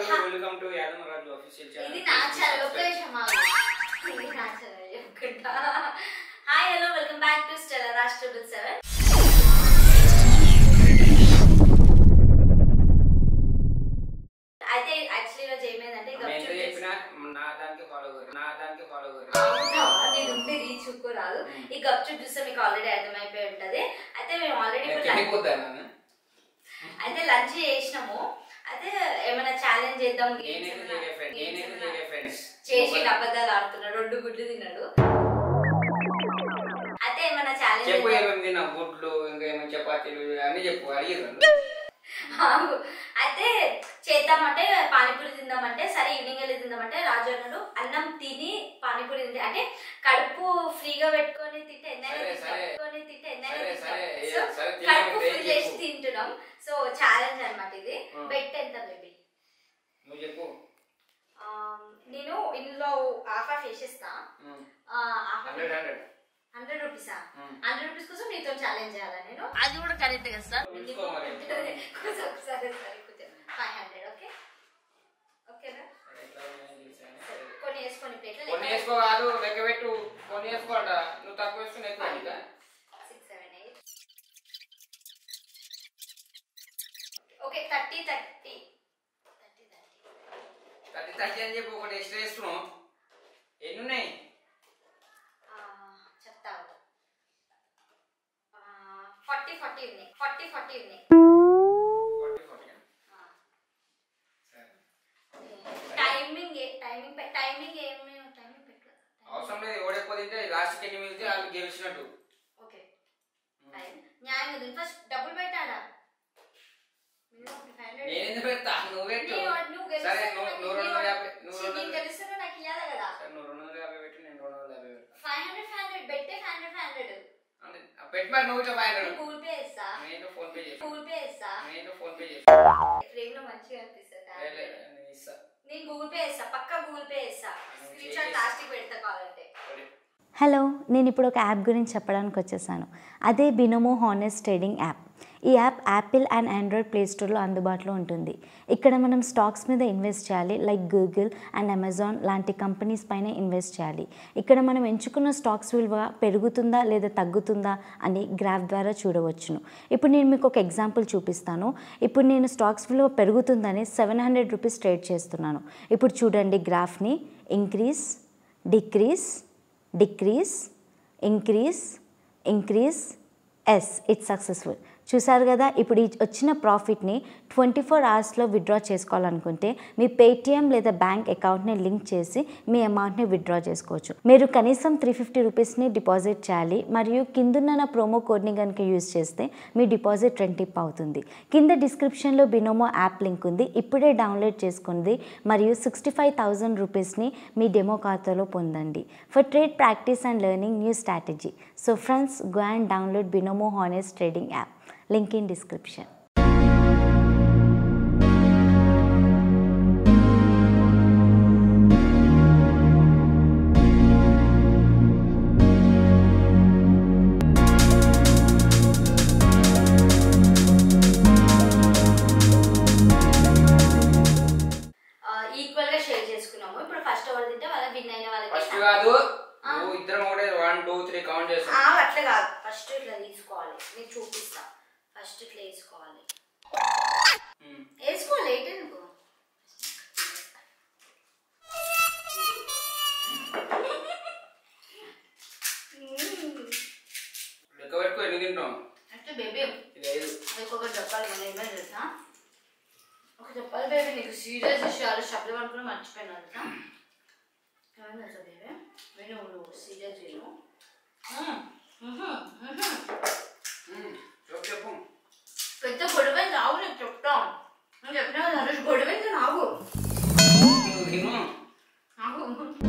Welcome to Yadava Raju official ఇది నా channel ఒక్క నిమిషం ఆగు. ఇది నా ఛానల్ చెప్పుకుంటా hi hello welcome back to Stella Raj triple seven అయితే యాక్చువల్లీ ఈరోజు ఏమైందంటే ఎంత గప్చుప్ చెప్పినా నా దానికి ఫాలో కరు నా దానికి ఫాలో కరు అవునా? నేను ఉంటే రీచ్ రాదు ఈ గప్చుప్ చూస్తే మీకు ఆల్రెడీ అర్థమైపోయి ఉంటది అయితే మేము ఆల్రెడీ నేను ఇప్పుడు lunch- తినిపోతాను అయితే లంచ్ చేసినాము అయితే ఏమైనా ఛాలెంజ్ చేద్దాం games నేనైతే ఏమైనా- చేయలే ఫ్రెండ్ games నేనైతే ఏమైనా- చేయలే ఫ్రెండ్స్ చేసి అబద్ధాలు ఆడుతున్నాడు రెండు గుడ్లు తిన్నాడు అయితే ఏమైనా ఛాలెంజ్ చెప్పు ఏమేమి తిన్నా గుడ్లు ఇంకా ఏమేమి చపాతీలు అన్ని చెప్పు అడిగారు అయితే చేద్దామంటే పానీపూరి తిందామంటే సరే ఈవినింగ్ వెళ్ళి తిందామంటే రాజు అన్నాడు అన్నం తిని పానీపూరి తింటే అంటే కడుపు ఫ్రీగా పెట్టుకొని తింటే ఎన్నైనా సరే, తింటాం. సరే. పెట్టుకొని తింటే ఎన్నైనా సరే, తింటాం. సరే, సో సరే, తిన్నాం, కడుపు ఏం ఫుల్ చేసి చెప్పు. తింటున్నాం సో ఛాలెంజ్ అన్నమాట ఇది ఆ. బెట్ ఎంత బేబీ నువ్వు చెప్పు నేను ఇందులో హాఫ్ హాఫ్ వేసేస్తా హండ్రెడ్ హండ్రెడ్ హండ్రెడ్ రూపీసా హండ్రెడ్ రూపీస్ కోసం నీతో ఛాలెంజ్ చేయాలా నేను అది కూడా కరెక్ట్ కదా సార్ ఉంచుకో మరి. కొంచెం సరే సరే కొంచెం ఫైవ్ హండ్రెడ్ ఓకే ఓకేనా కొన్ని వేసుకొని ప్లేట్లు కొన్ని వేసుకో కాదు లెక్క పెట్టు కొన్ని వేసుకోవాలట నువ్వు తక్కువ వేసుకుని ఎక్కువ ఇంకా six seven eight okay thirty thirty thirty thirty thirty thirty అని చెప్పి ఒకటి ఎక్స్ట్రా వేస్తున్నావు ఎన్ని ఉన్నాయి చెప్తావు ఫార్టీ ఫార్టీ ఉన్నాయి ఫార్టీ ఫార్టీ ఉన్నాయి ఫార్టీ ఫార్టీ ఆ. సరే టైమింగ్ ఏ- టైమింగ్ పె- టైమింగ్ ఏమి టైమింగ్ పెట్టు అవసరం లేదు ఎవడు ఎక్కువ తింటే లాస్ట్ ఎన్ని మిగిలితే వాళ్ళు గెలిచినట్టు ఓకే టైం న్యాయం ఉంది ఫస్ట్ డబ్బులు పెట్టాడా మినిమం ఫైవ్ హండ్రెడ్ నేను ఎందుకు పెడతా నువ్వు పెట్టు నీ- నువ్వు సరే గెలిస్తే నువ్వు నాకు నువ్వు రెండు వందల యాభై నువ్వు ఛీ, రెండు నీకు వందల గెలిస్తే నాకు ఇవ్వాలి కదా సరే నువ్వు రెండు వందల యాభై పెట్టు నేను రెండు వందల యాభై పెడతా ఫైవ్ హండ్రెడ్ ఫైవ్ హండ్రెడ్ పెట్టే ఫైవ్ హండ్రెడ్ ఫైవ్ హండ్రెడ్ అంటే ఆ పెట్టు మరి నువ్వు ఇట్లా ఫైవ్ హండ్రెడ్ గూగుల్ పే ఇస్తా నేను ఫోన్ పే చేస్తా గూగుల్ పే ఇస్తా నేను ఫోన్ పే చేస్తా ఫ్రేమ్ లో మంచిగా అనిపిస్తుంది లే, లే, నేను ఇస్తా నేను గూగుల్ పే ఇస్తా పక్కా గూగుల్ పే ఇస్తా నువ్వు స్క్రీన్ షాట్ చేసేసి- లాస్ట్కి పెడతా కావాలంటే సరే. హలో నేను ఇప్పుడు ఒక యాప్ గురించి చెప్పడానికి వచ్చేసాను అదే బినోమో హానెస్ట్ ట్రేడింగ్ యాప్ ఈ app Apple and Android play స్టోర్లో అందుబాటులో ఉంటుంది ఇక్కడ మనం స్టాక్స్ మీద ఇన్వెస్ట్ చేయాలి లైక్ గూగుల్ అండ్ అమెజాన్ లాంటి కంపెనీస్ పైన ఇన్వెస్ట్ చేయాలి ఇక్కడ మనం ఎంచుకున్న స్టాక్స్ విలువ పెరుగుతుందా లేదా తగ్గుతుందా అని గ్రాఫ్ ద్వారా చూడవచ్చును ఇప్పుడు నేను మీకు ఒక ఎగ్జాంపుల్ చూపిస్తాను ఇప్పుడు నేను స్టాక్స్ విలువ పెరుగుతుందని సెవెన్ హండ్రెడ్ రూపీస్ ట్రేడ్ చేస్తున్నాను ఇప్పుడు చూడండి గ్రాఫ్ని increase decrease decrease increase increase yes it's successful చూసారు కదా ఇప్పుడు ఈ వచ్చిన ప్రాఫిట్ని ట్వంటీ ఫోర్ అవర్స్లో విత్డ్రా చేసుకోవాలనుకుంటే మీ పేటిఎం లేదా బ్యాంక్ అకౌంట్ని లింక్ చేసి మీ అమౌంట్ని విత్డ్రా చేసుకోవచ్చు మీరు కనీసం త్రీ ఫిఫ్టీ రూపీస్ని డిపాజిట్ చేయాలి మరియు కిందున్న నా ప్రోమో కోడ్ని కనుక యూజ్ చేస్తే మీ డిపాజిట్ రెంటిప్ అవుతుంది కింద డిస్క్రిప్షన్లో బినోమో యాప్ లింక్ ఉంది ఇప్పుడే డౌన్లోడ్ చేసుకుంది మరియు సిక్స్టీ ఫైవ్ థౌజండ్ రూపీస్ని మీ డెమో ఖాతాలో పొందండి for trade practice and learning new strategy so friends go and download Binomo honest trading app link in description equal గా షేర్ చేసుకున్నాము ఇప్పుడు ఫస్ట్ ఎవరు తింటే వాళ్ళ విన్ అయిన ఫస్ట్ వాళ్ళకి కాదు ఆ. నువ్వు ఇద్దరం ఒకటే వన్ టూ త్రీ కౌంట్ ఆ, చేస్తాం అట్లా కాదు ఫస్ట్ ఇట్లా తీసుకోవాలి నీకు చూపిస్తా ఫస్ట్ ఇట్లా వేసుకోవాలి ఉమ్. వేసుకోవాలి ఏంటి నువ్వు లెక్క పెట్టుకో ఎన్ని తింటున్నావు అంటే బేబీ ఇది ఐదు నీకు ఒక చెప్పాలి మనం ఏమైనా తెలుసా ఒక చెప్పాలి బేబీ నీకు సీరియస్ ఇష్యూలు చెప్పలేము అనుకుని మర్చిపోయినా తెలుసా ఏమైనా తెలుసా బేబీ విను నువ్వు సీరియస్ విను మ్మ్. మ్హూ. మ్హూ. ఉమ్. చెప్పు చెప్పు పెద్ద గొడవ రావు నీకు చెప్తాం నేను చెప్పినా కదా రోజు గొడవ రావు నువ్వు తిను రావు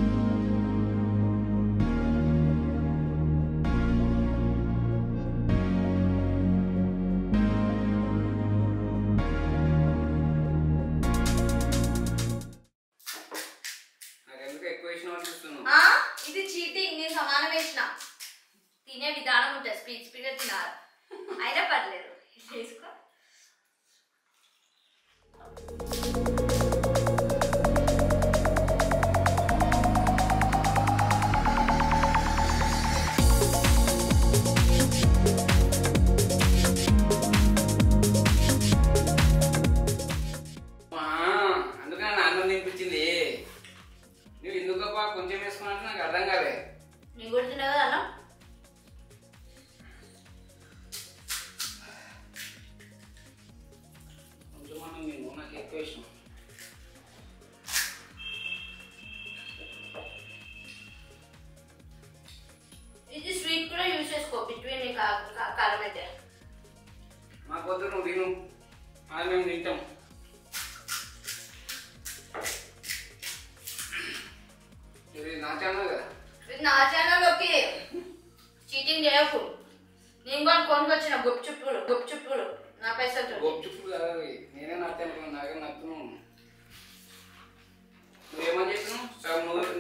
నాకు ఎందుకు ఎక్కువ వేసిన అనిపిస్తున్నావు ఆ, ఇది చీటింగ్ నేను సమానం వేసిన తినే విధానం ఉంటుంది స్పీడ్ స్పీడ్గా తినాలి అయినా పర్లేదు తీసుకో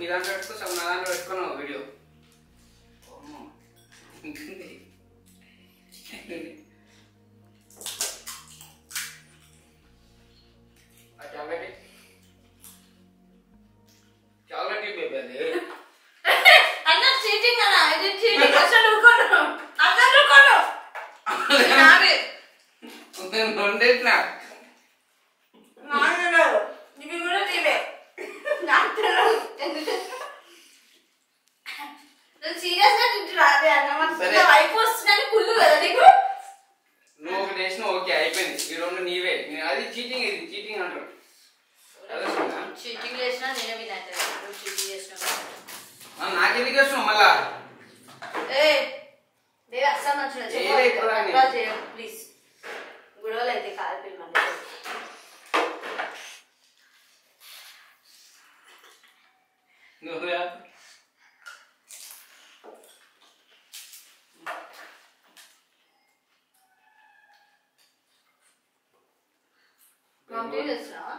దాంట్లో పెట్టుకో సగం నా దాంట్లో పెట్టుకున్నావు వీడియో అమ్మో. ఇంకేంది? ఆ చాక్లెట్ చాక్లెట్ బేబీ అది అన్న చీటింగ్ అన్న ఇది చీటింగ్ అసలు ఊరుకోను అసలు ఊరుకోను నాది నేను వండేసిన నాన్నలో ఇది కూడా తీవే నాకు తెలియదు ఎందుకు నువ్వు సీరియస్ గా తింటున్నా అదే అన్న సరే. వైపు వస్తుందని కుళ్ళు కదా నీకు నువ్వు ఒకటి వేసిన ఓకే అయిపోయింది ఈ రెండు నీవే నేను అది చీటింగ్ ఇది చీటింగ్ అంటారు అదే చీటింగ్ చేసినా నేనే వినట్లేదు నువ్వు చీటింగ్ చేసినా నాకెందుకు వేస్తున్నావు మళ్ళా ఏ దేవి అస్సలు మంచిగా చేయలే ఇప్పుడు కానీ. చేయం ప్లీజ్ గొడవలు అయితే కాదు పిల్లమండి నువ్వు కంప్లీట్ చేస్తున్నావా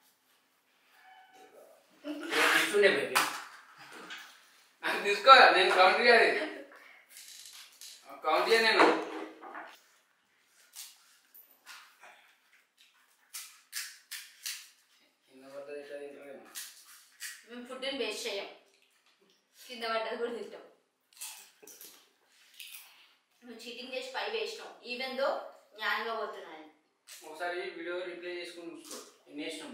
ఇస్తుండే బేబీ నాకు తీసుకో నేను కౌంట్ చేయాలి కౌంట్ చేయ నేను కింద పడ్డది ఎట్లా తింటారేమో. మేము ఫుడ్ని వేస్ట్ చేయం కింద పడ్డది కూడా తింటాం నువ్వు చీటింగ్ చేసి పై వేసినావు ఈవెన్ దో న్యాయంగా పోతున్నాను ఒకసారి వీడియో రిప్లై చేసుకుని చూసుకో నేను వేసినాం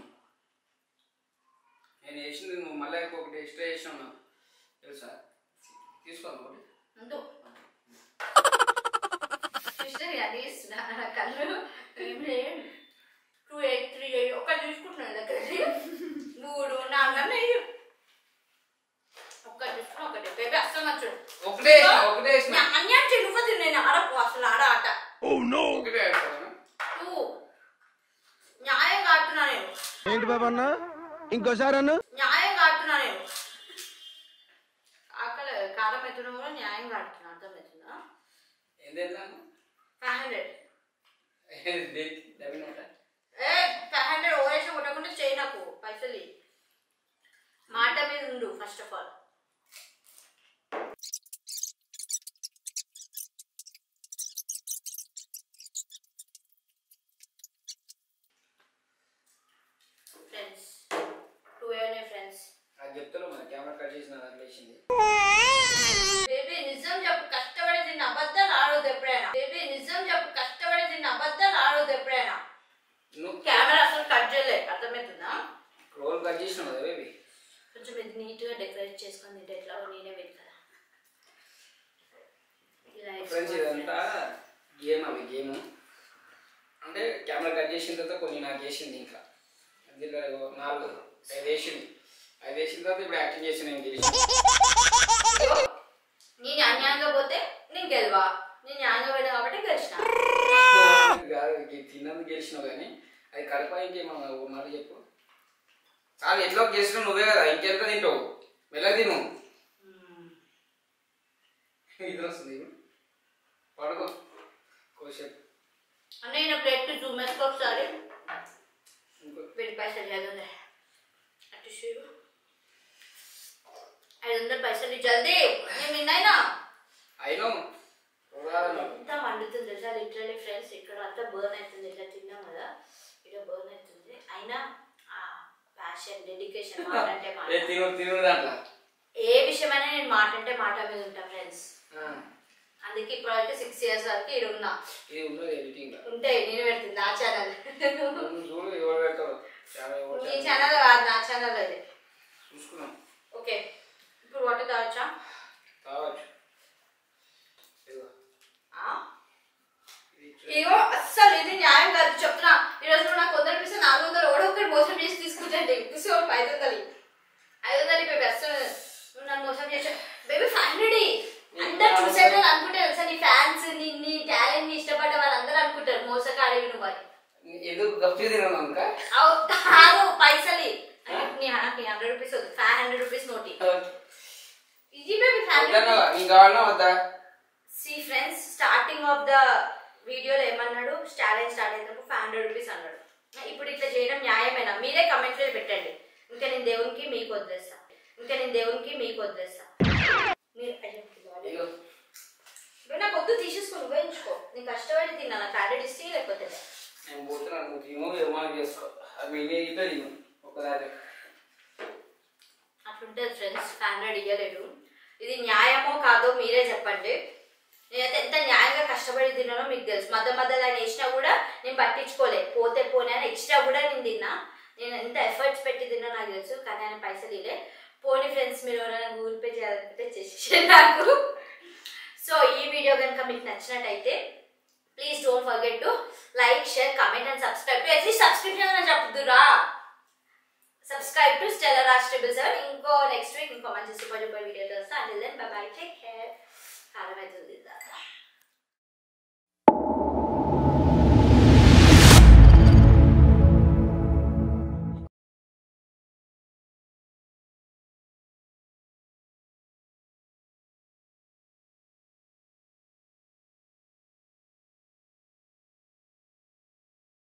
నేను వేసింది నువ్వు మళ్ళీ ఇంకొకటి ఎక్స్ట్రా వేసినావు నాకు తెలుసా తీసుకోను ఒకటి అంటూ సిస్టర్ అది ఇస్తున్నా నా కళ్ళు టూ ఎయిట్ త్రీ ఎయిట్ ఒకటి చూసుకుంటున్నాను దగ్గర మూడు నాలుగు అన్నీ వెయ్యి. ఒక్కటి చూసుకుని ఒకటి బేబీ అస్సలు నచ్చుడు ఒకటే వేసిన ఒకటే వేసిన అన్యాయం చేయి నువ్వు తిని నేను ఆడకు అసలు ఆడ ఆట ఒకటే వేస్తాను నువ్వు న్యాయం కాటున్నా నేను ఏంటి బాబా అన్న ఇంకోసారి అన్న న్యాయం కాటున్నా నేను ఆకలి కారం ఎత్తున్నా కూడా న్యాయం కాటున్నా అర్థమవుతుందా ఏం తెద్దాము ఫైవ్ హండ్రెడ్ డబ్బినట ఏ ఫైవ్ హండ్రెడ్ ఓవేషన్ కొట్టకుండా చేయి నాకు పైసలు ఇయ్యి. మాట మీద ఉండు first of all friends two year friends అది చెప్తాను మన కెమెరా కట్ చేసిన దాంట్లో వేసింది బేబీ నిజం చెప్పు కష్టపడి దీన్ని అబద్ధాలు ఆడవద్దు ఎప్పుడైనా బేబీ నిజం చెప్పు కష్టపడి దీన్ని అబద్ధాలు ఆడవద్దు ఎప్పుడైనా నువ్వు కెమెరా అసలు కట్ చేయలే అర్థమవుతుందా రోల్ కట్ చేసినావు కదా బేబీ కొంచెం ఇది నీట్గా డెకరేట్ చేసుకొని తింటే ఎట్లా నేనే వెళ్తా కదా ఇలా ఫ్రెండ్స్ వేసుకోవాలి ఇదంతా గేమ్ అవి గేమ్ అంటే కెమెరా కట్ చేసిన తర్వాత కొన్ని నాకు వేసింది ఇంకా దీంట్లో ఏవో నాలుగు ఐదు వేసింది ఐదు వేసిన తర్వాత ఇప్పుడు యాక్టింగ్ చేసి నేను గెలిచి ఇదిగో, నేను అన్యాయంగా పోతే నేను గెలవా నేను న్యాయంగా పోయినా కాబట్టి గెలిచిన కాదు ఇది తిన్నందుకు గెలిచినావు కానీ అది కడప ఇంకేమన్నా ఓ మాట చెప్పు చాలు ఎట్లా గెలిచినావు నువ్వే కదా ఇంకెంత తింటావు మెల్ల తిను ఇది వస్తుంది ఇప్పుడు. పడుకో కోసేపు అన్న ఈయన ప్లేట్ జూమ్ వేసుకో ఒకసారి ఇంకో వెయ్యి పైసలు చదువులే అటు చూడు ఐదు వందలు పైసలు ఇయ్యి జల్దీ నేను నిన్నైనా అయినో చూడాలను ఎంత మండుతుంది తెలుసా లిటరలీ ఫ్రెండ్స్ ఇక్కడ అంతా బర్న్ అవుతుంది ఇట్లా తిన్నాం కదా ఇక్కడ బర్న్ అవుతుంది అయినా ప్యాషన్ డెడికేషన్ మాట అంటే మాట ఏ తిను తిను దాంట్లో ఏ విషయమైనా నేను మాట అంటే మాట మీద ఉంటా ఫ్రెండ్స్ ఆ, అందుకే ఇప్పుడైతే సిక్స్ ఇయర్స్ వరకు ఇక్కడ ఉన్నా ఇది ఉండదు ఎడిటింగ్ ఉంటే నేను పెడుతుంది నా ఛానల్ చూడు ఎవరు పెడతారు చాలా ఎవరు నీ channel. ఛానల్ కాదు నా ఛానల్ అది చూసుకున్నాం ఓకే ఇప్పుడు వాటర్ తాగొచ్చా కావచ్చు ఇదిగో, ఆ? ఇది చూ- ఇగో అస్సలు ఇది న్యాయం కాదు చెప్తున్నా ఈరోజు నువ్వు నాకు వందలు పిస్తే నాలుగు వందలు ఓడో ఒకటి మోసం చేసి తీసుకుంటాండి తీసుకో ఐదు వందలు ఐదు వందలు బేబీ అస్సలు నువ్వు నన్ను మోసం చేసా బేబీ ఫైవ్ హండ్రెడ్ అందరు చూసేది అనుకుంటారు తెలుసా నీ ఫ్యాన్స్ నీ నీ టాలెంట్ ని ఇష్టపడ్డ వాళ్ళందరూ అనుకుంటారు మోసకాడి నువ్వు అని ఎందుకు గప్పి తిన్నాను అనుక అవు కాదు పైసలి నీ నాకు హండ్రెడ్ రూపీస్ వద్దు ఫైవ్ హండ్రెడ్ రూపీస్ నోటి ఇది బేబీ ఫైవ్ వద్దన్నావా నీకు కావాలన్నా వద్దా see friends starting of the వీడియోలో ఏమన్నాడు ఛాలెంజ్ స్టార్ట్ అయినప్పుడు ఫైవ్ హండ్రెడ్ రూపీస్ అన్నాడు ఇప్పుడు ఇట్లా చేయడం న్యాయమేనా మీరే కమెంట్లో పెట్టండి ఇంకా నేను దేవునికి మీకు వదిలేస్తా ఇంకా నేను దేవునికి మీకు వదిలేస్తా మీరు అయ్యో, ఇదిగోండి. ఇదిగో ఇప్పుడు నాకు వద్దు తీసేసుకో నువ్వే ఉంచుకో నేను కష్టపడి తిన్నా నాకు క్యారెట్ ఇస్తే లేకపోతే లే. నేను పోతున్నాను నువ్వు తిను ఏమైనా చేసుకో అది మీ ఇంట్లో తిను ఒకదారి అట్లుంటుంది ఫ్రెండ్స్ ఫ్యాన్ ఇయ్యలేదు ఇది న్యాయమో కాదో మీరే చెప్పండి నేనైతే ఎంత న్యాయంగా కష్టపడి తిన్నానో మీకు తెలుసు మధ్య మధ్యలో ఆయన వేసినా కూడా నేను పట్టించుకోలే పోతే పోనీ అని ఎక్స్ట్రా కూడా నేను తిన్నా నేను ఎంత ఎఫర్ట్స్ పెట్టి తిన్నా నాకు తెలుసు కానీ ఆయన పైసలు ఇలే పోనీ ఫ్రెండ్స్ మీరు ఎవరైనా గూగుల్ పే చేయాలనుకుంటే చేసి నాకు సో ఈ వీడియో కనుక మీకు నచ్చినట్టయితే please don't forget to like share comment and subscribe to at least subscription అని చెప్తురా subscribe to stellar Raj triple seven ఇంకో నెక్స్ట్ వీక్ ఇంకో మంచి సూపర్ డూపర్ వీడియోతో వస్తా and then bye bye take care కాలం అవుతుంది